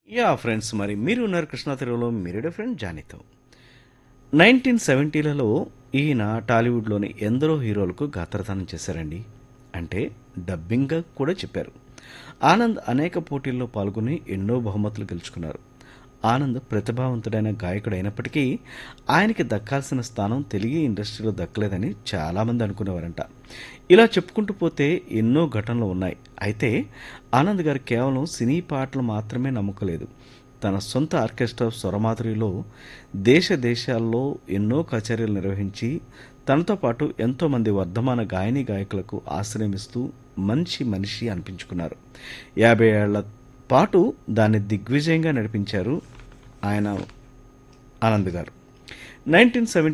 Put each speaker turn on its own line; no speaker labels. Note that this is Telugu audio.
యా ఫ్రెండ్స్ మరి మీరు ఉన్నారు కృష్ణా తెలుగులో మీరేడే ఫ్రెండ్ జానీతో నైన్టీన్ సెవెంటీలలో ఈయన టాలీవుడ్లోని ఎందరో హీరోలకు గాత్రదానం చేశారండి అంటే డబ్బింగ్గా కూడా చెప్పారు ఆనంద్ అనేక పోటీల్లో పాల్గొని ఎన్నో బహుమతులు గెలుచుకున్నారు ఆనంద్ ప్రతిభావంతుడైన గాయకుడు అయినప్పటికీ ఆయనకి దక్కాల్సిన స్థానం తెలుగు ఇండస్ట్రీలో దక్కలేదని చాలామంది అనుకునేవారంట ఇలా చెప్పుకుంటూ పోతే ఎన్నో ఘటనలు ఉన్నాయి అయితే ఆనంద్ గారు కేవలం సినీ పాటలు మాత్రమే నమ్మకలేదు తన సొంత ఆర్కెస్ట్రా స్వరమాధురిలో దేశ దేశాల్లో ఎన్నో కచేరీలు నిర్వహించి తనతో పాటు ఎంతోమంది వర్ధమాన గాయని గాయకులకు ఆశ్రయమిస్తూ మంచి మనిషి అనిపించుకున్నారు యాభై ఏళ్ల పాటు దాన్ని దిగ్విజయంగా నడిపించారు ఆయన ఆనంద్ గారు నైన్టీన్